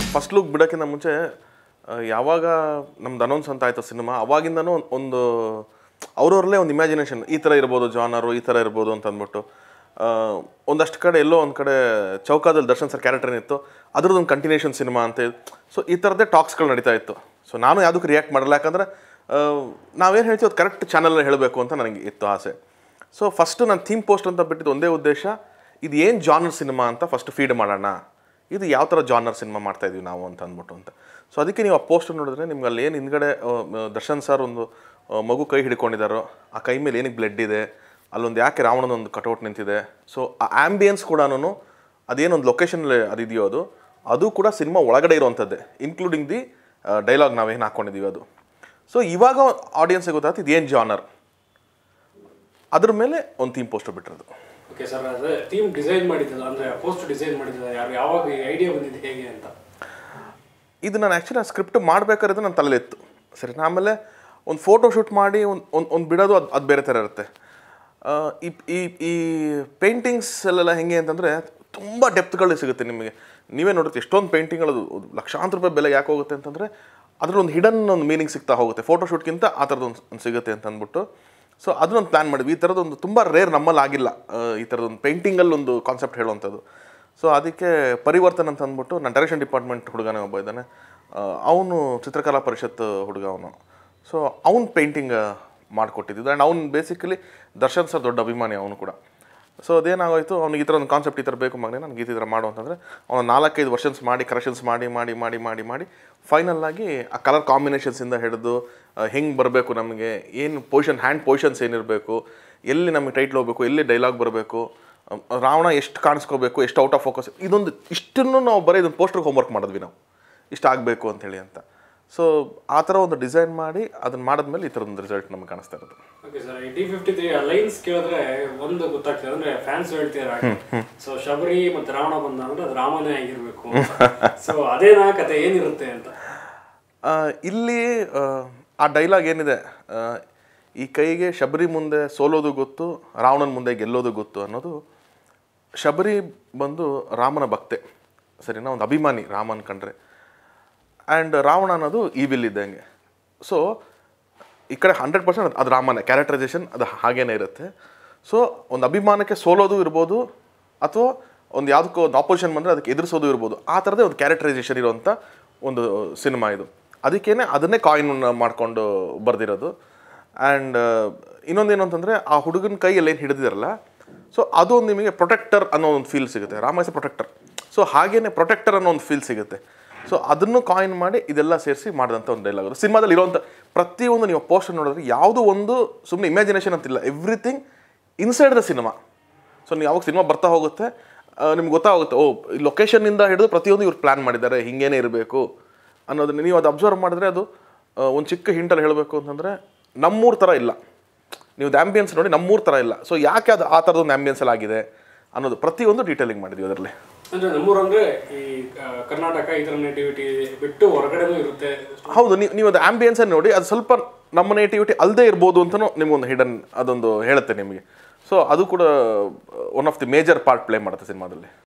first look ಬಿಡೋಕ್ಕಿಂತ ಮುಂಚೆ ಆ, ಯಾವಾಗ ನಮ್ದು ಅನೌನ್ಸ್ ಅಂತ ಆಯ್ತು ಸಿನಿಮಾ ಅವಾಗಿಂದನೂ ಒಂದ್- ಒಂದು ಅವ್ರವ್ರಲ್ಲೇ ಒಂದು ಇಮ್ಯಾಜಿನೇಷನ್ ಈ ಥರ ಇರ್ಬೋದು ಜಾನರು ಈ ಥರ ಇರ್ಬೋದು ಅಂತ ಅಂದ್ಬಿಟ್ಟು ಆ, ಒಂದಷ್ಟು ಕಡೆ ಎಲ್ಲೋ ಒಂದು ಕಡೆ ಚೌಕಾದಲ್ಲಿ ದರ್ಶನ್ ಸರ್ ಕ್ಯಾರೆಕ್ಟರ್ ಏನಿತ್ತು ಅದ್ರದ್ದೊಂದು ಕಂಟಿನ್ಯೂಷನ್ ಸಿನಿಮಾ ಅಂತ ಸೊ ಈ ಥರದ್ದೇ ಟಾಕ್ಸ್ಗಳು ನಡೀತಾ ಇತ್ತು ಸೊ ನಾನು ಯಾವುದಕ್ಕೆ ರಿಯಾಕ್ಟ್ ಮಾಡಲ್ಲ ಯಾಕಂದರೆ ನಾವೇನು ಹೇಳ್ತೀವಿ ಅದು ಕರೆಕ್ಟ್ ಚಾನಲಲ್ಲಿ ಹೇಳಬೇಕು ಅಂತ ನನಗೆ ಇತ್ತು ಆಸೆ ಸೊ ಫಸ್ಟು ನಾನು ಥೀಮ್ ಪೋಸ್ಟ್ ಅಂತ ಬಿಟ್ಟಿದ್ದು ಒಂದೇ ಉದ್ದೇಶ ಇದು ಏನು ಜಾನರ್ ಸಿನಿಮಾ ಅಂತ ಫಸ್ಟ್ ಫೀಡ್ ಮಾಡೋಣ ಇದು ಯಾವ ಥರ ಜಾನರ್ ಸಿನಿಮಾ ಮಾಡ್ತಾ ಇದೀವಿ ನಾವು ಅಂತ ಅಂದ್ಬಿಟ್ಟು ಅಂತ ಸೊ ಅದಕ್ಕೆ ನೀವು ಆ ಪೋಸ್ಟ್ ನೋಡಿದ್ರೆ ನಿಮ್ಗೆ ಅಲ್ಲಿ ಏನು ಹಿಂದ್ಗಡೆ ಆ, ಮ- ದರ್ಶನ್ ಸರ್ ಒಂದು ಆ, ಮಗು ಕೈ ಹಿಡ್ಕೊಂಡಿದ್ದಾರೋ ಆ ಕೈ ಮೇಲೆ ಏನಕ್ಕೆ ಬ್ಲಡ್ ಇದೆ ಅಲ್ಲೊಂದು ಯಾಕೆ ರಾವಣನ ಒಂದು ಕಟೌಟ್ ನಿಂತಿದೆ ಸೊ ಆ ಆ್ಯಂಬಿಯನ್ಸ್ ಕೂಡ ಅದೇನೊಂದು ಲೊಕೇಶನ್ ಅದಿದೆಯೋ ಅದು ಅದು ಕೂಡ ಸಿನಿಮಾ ಒಳಗಡೆ ಇರುವಂಥದ್ದೇ ಇನ್ಕ್ಲೂಡಿಂಗ್ ದಿ ಡೈಲಾಗ್ ನಾವೇನು ಹಾಕ್ಕೊಂಡಿದ್ದೀವಿ ಅದು ಸೊ ಇವಾಗ ಆಡಿಯನ್ಸ್ಗೆ ಗೊತ್ತಾಗ್ತು ಇದೇನು ಜಾನರ್ ಅದ್ರ ಮೇಲೆ ಒಂದು ಥೀಮ್ ಪೋಸ್ಟರ್ ಬಿಟ್ಟಿರೋದು ಓಕೆ ಸರ್ ಅದೇ ಥೀಮ್ ಡಿಸೈನ್ ಮಾಡಿದ್ದಲ್ಲ ಅಂದ್ರೆ ಪೋಸ್ಟ್ ಡಿಸೈನ್ ಮಾಡಿದ್ದಲ್ಲ ಯಾರು ಯಾವಾಗ ಐಡಿಯಾ ಬಂದಿದೆ ಹೇಗೆ ಅಂತ ಇದು ನಾನು ಆ್ಯಕ್ಚುಲಿ ಆ ಸ್ಕ್ರಿಪ್ಟ್ ಮಾಡಬೇಕಾದ್ರೆ ನನ್ನ ತಲೆಯಲ್ಲಿ ಇತ್ತು ಸರಿ ಆಮೇಲೆ ಒಂದು ಫೋಟೋ ಶೂಟ್ ಮಾಡಿ ಒಂದು ಒಂದು ಒಂದು ಬಿಡೋದು ಅದು ಅದು ಬೇರೆ ಥರ ಇರುತ್ತೆ ಆ, ಈ ಈ ಈ ಪೇಂಟಿಂಗ್ಸಲ್ಲೆಲ್ಲ ಹೆಂಗೆ ಅಂತಂದರೆ ತುಂಬ ಡೆಪ್ತ್ಗಳು ಸಿಗುತ್ತೆ ನಿಮಗೆ ನೀವೇ ನೋಡುತ್ತೆ ಎಷ್ಟೊಂದು ಪೇಂಟಿಂಗ್ಗಳು ಲಕ್ಷಾಂತರ ರೂಪಾಯಿ ಬೆಲೆ ಯಾಕೆ ಹೋಗುತ್ತೆ ಅಂತಂದರೆ ಅದ್ರಲ್ಲಿ ಒಂದು ಹಿಡನ್ ಒಂದು ಮೀನಿಂಗ್ ಸಿಗ್ತಾ ಹೋಗುತ್ತೆ ಫೋಟೋ ಶೂಟ್ಗಿಂತ ಆ ಥರದ್ದು ಒಂದು ಒಂದು ಸಿಗುತ್ತೆ ಅಂತ ಅಂದ್ಬಿಟ್ಟು ಸೊ ಅದನ್ನೊಂದು ಪ್ಲ್ಯಾನ್ ಮಾಡಿದ್ವಿ ಈ ಥರದ್ದೊಂದು ತುಂಬ ರೇರ್ ನಮ್ಮಲ್ಲಿ ಆಗಿಲ್ಲ ಆ, ಈ ಥರದೊಂದು ಪೇಂಟಿಂಗಲ್ಲಿ ಒಂದು ಕಾನ್ಸೆಪ್ಟ್ ಹೇಳುವಂಥದ್ದು ಸೊ ಅದಕ್ಕೆ ಪರಿವರ್ತನ್ ಅಂತ ಅಂದ್ಬಿಟ್ಟು ನಾನು ಡೈರೆಕ್ಷನ್ ಡಿಪಾರ್ಟ್ಮೆಂಟ್ ಹುಡುಗನೇ ಒಬ್ಬ ಇದ್ದಾನೆ ಅವನು ಚಿತ್ರಕಲಾ ಪರಿಷತ್ ಹುಡುಗ ಅವನು ಸೊ ಅವ್ನು ಪೇಂಟಿಂಗ್ ಮಾಡಿಕೊಟ್ಟಿದ್ದು ಆ್ಯಂಡ್ ಅವ್ನು ಬೇಸಿಕಲಿ ದರ್ಶನ್ ಸರ್ ದೊಡ್ಡ ಅಭಿಮಾನಿ ಅವನು ಕೂಡ ಸೊ ಅದೇನಾಗೋಯ್ತು ಅವ್ನಿಗೆ ಈ ಥರ ಒಂದು ಕಾನ್ಸೆಪ್ಟ್ ಈ ಥರ ಬೇಕು ಮಗನೇ ನನಗೆ ಈ ಥರ ಮಾಡು ಅಂತಂದರೆ ಅವನು ನಾಲ್ಕೈದು ವರ್ಷನ್ಸ್ ಮಾಡಿ ಕರೆಕ್ಷನ್ಸ್ ಮಾಡಿ ಮಾಡಿ ಮಾಡಿ ಮಾಡಿ ಮಾಡಿ ಫೈನಲ್ ಆಗಿ ಆ ಕಲರ್ ಕಾಂಬಿನೇಷನ್ಸಿಂದ ಹಿಡಿದು ಹೆಂಗೆ ಬರಬೇಕು ನಮಗೆ ಏನು ಪೊಸಿಷನ್ ಹ್ಯಾಂಡ್ ಪೊಸಿಷನ್ಸ್ ಏನಿರಬೇಕು ಎಲ್ಲಿ ನಮಗೆ ಟೈಟ್ಲ್ ಹೋಗಬೇಕು ಎಲ್ಲಿ ಡೈಲಾಗ್ ಬರಬೇಕು ರಾವಣ ಎಷ್ಟು ಕಾಣಿಸ್ಕೋಬೇಕು ಎಷ್ಟು ಔಟ್ ಆಫ್ ಫೋಕಸ್ ಇದೊಂದು ಇಷ್ಟನ್ನು ನಾವು ಬರೀ ಇದೊಂದು ಪೋಸ್ಟ್ರಿಗೆ ಹೋಮ್ವರ್ಕ್ ಮಾಡಿದ್ವಿ ನಾವು ಇಷ್ಟ ಆಗಬೇಕು ಅಂತೇಳಿ ಅಂತ ಸೊ ಆ ಥರ ಒಂದು ಡಿಸೈನ್ ಮಾಡಿ ಅದನ್ನು ಮಾಡಿದ್ಮೇಲೆ ಈ ಥರದೊಂದು ರಿಸಲ್ಟ್ ನಮಗೆ ಕಾಣಿಸ್ತಾ ಇರೋದು okay sir D fifty three lines ಕೇಳಿದ್ರೆ ಒಂದು ಗೊತ್ತಾಗ್ತದೆ ಅಂದ್ರೆ ಫ್ಯಾನ್ಸ್ ಹೇಳ್ತಿದ್ದಾರೆ ಸೊ ಶಬರಿ ಮತ್ತೆ ರಾವಣ ಬಂದ ಅಂದ್ರೆ ಅದು ರಾಮನೇ ಆಗಿರ್ಬೇಕು ಸೊ ಅದೇನಾ ಕತೆ ಏನಿರುತ್ತೆ ಅಂತ ಆ, ಇಲ್ಲಿ ಆ, ಆ ಡೈಲಾಗ್ ಏನಿದೆ ಆ, ಈ ಕೈಗೆ ಶಬರಿ ಮುಂದೆ ಸೋಲೋದು ಗೊತ್ತು ರಾವಣನ ಮುಂದೆ ಗೆಲ್ಲೋದು ಗೊತ್ತು ಅನ್ನೋದು ಶಬರಿ ಬಂದು ರಾಮನ ಭಕ್ತೆ ಸರಿನಾ ಒಂದು ಅಭಿಮಾನಿ ರಾಮನ್ ಕಂಡ್ರೆ ಆ್ಯಂಡ್ ರಾವಣ ಅನ್ನೋದು ಈವಿಲ್ ಇದ್ದಂಗೆ ಸೊ ಈ ಕಡೆ ಹಂಡ್ರೆಡ್ ಪರ್ಸೆಂಟ್ ಅದು ರಾಮನೇ ಕ್ಯಾರೆಕ್ಟರೈಸೇಷನ್ ಅದು ಹಾಗೇನೇ ಇರುತ್ತೆ ಸೊ ಒಂದು ಅಭಿಮಾನಕ್ಕೆ ಸೋಲೋದು ಇರ್ಬೋದು ಅಥವಾ ಒಂದು ಯಾವುದಕ್ಕೋ ಒಂದು ಆಪೋಸಿಷನ್ ಬಂದರೆ ಅದಕ್ಕೆ ಎದುರಿಸೋದು ಇರ್ಬೋದು ಆ ಥರದೇ ಒಂದು ಕ್ಯಾರೆಕ್ಟರೈಸೇಷನ್ ಇರುವಂಥ ಒಂದು ಸಿನಿಮಾ ಇದು ಅದಕ್ಕೇನೆ ಅದನ್ನೇ ಕಾಯಿನ್ ಮಾಡಿಕೊಂಡು ಬರೆದಿರೋದು ಆ್ಯಂಡ್ ಇನ್ನೊಂದೇನು ಅಂತಂದರೆ ಆ ಹುಡುಗನ ಕೈಯಲ್ಲಿ ಏನು ಹಿಡಿದಿರಲ್ಲ ಸೊ ಅದು ಒಂದು ನಿಮಗೆ ಪ್ರೊಟೆಕ್ಟರ್ ಅನ್ನೋ ಒಂದು ಫೀಲ್ ಸಿಗುತ್ತೆ ರಾಮ ಇಸ್ ಪ್ರೊಟೆಕ್ಟರ್ ಸೊ ಹಾಗೇನೆ ಪ್ರೊಟೆಕ್ಟರ್ ಅನ್ನೋ ಒಂದು ಫೀಲ್ ಸಿಗುತ್ತೆ ಸೊ ಅದನ್ನು ಕಾಯಿನ್ ಮಾಡಿ ಇದೆಲ್ಲ ಸೇರಿಸಿ ಮಾಡಿದಂಥ ಒಂದು ಡೈಲಾಗ್ ಅದು ಸಿನಿಮಾದಲ್ಲಿ ಇರುವಂಥ ಪ್ರತಿಯೊಂದು ನೀವು ಪೋಸ್ಟರ್ ನೋಡಿದ್ರೆ ಯಾವುದೋ ಒಂದು ಸುಮ್ಮನೆ ಇಮ್ಯಾಜಿನೇಷನ್ ಅಂತಿಲ್ಲ everything inside the cinema so ನೀವು ಯಾವಾಗ ಸಿನಿಮಾ ಬರ್ತಾ ಹೋಗುತ್ತೆ ನಿಮ್ಗೆ ಗೊತ್ತಾಗುತ್ತೆ ಓ ಲೊಕೇಶನ್ನಿಂದ ಹಿಡಿದು ಪ್ರತಿಯೊಂದು ಇವ್ರು ಪ್ಲ್ಯಾನ್ ಮಾಡಿದ್ದಾರೆ ಹಿಂಗೇನೆ ಇರಬೇಕು ಅನ್ನೋದನ್ನ ನೀವು ಅದು ಅಬ್ಸರ್ವ್ ಮಾಡಿದ್ರೆ ಅದು ಒಂದು ಚಿಕ್ಕ ಹಿಂಟಲ್ಲಿ ಹೇಳಬೇಕು ಅಂತಂದರೆ ನಮ್ಮೂರ ಥರ ಇಲ್ಲ ನೀವು ಆ್ಯಂಬಿಯನ್ಸ್ ನೋಡಿ ನಮ್ಮೂರ ಥರ ಇಲ್ಲ ಸೊ ಯಾಕೆ ಅದು ಆ ಥರದ ಒಂದು ಆ್ಯಂಬಿಯನ್ಸಲ್ಲಿ ಆಗಿದೆ ಅನ್ನೋದು ಪ್ರತಿಯೊಂದು ಡೀಟೇಲಿಂಗ್ ಮಾಡಿದ್ವಿ ಅದರಲ್ಲಿ ಅಂದ್ರೆ ನಮ್ಮೂರಂದ್ರೆ ಈ ಆ, ಕರ್ನಾಟಕ ಈ ತರ ನೇಟಿವಿಟಿ ಬಿಟ್ಟು ಹೊರಗಡೆನೂ ಇರುತ್ತೆ ಹೌದು ನೀವು ನೀವು ಅದು ಆ್ಯಂಬಿಯನ್ಸ್ ನೋಡಿ ಅದು ಸ್ವಲ್ಪ ನಮ್ಮ ನೇಟಿವಿಟಿ ಅಲ್ಲದೆ ಇರ್ಬೋದು ಅಂತಲೂ ನಿಮಗೊಂದು ಹಿಡನ್ ಅದೊಂದು ಹೇಳುತ್ತೆ ನಿಮಗೆ ಸೊ ಅದು ಕೂಡ one of the major part play ಮಾಡುತ್ತೆ ಸಿನಿಮಾದಲ್ಲಿ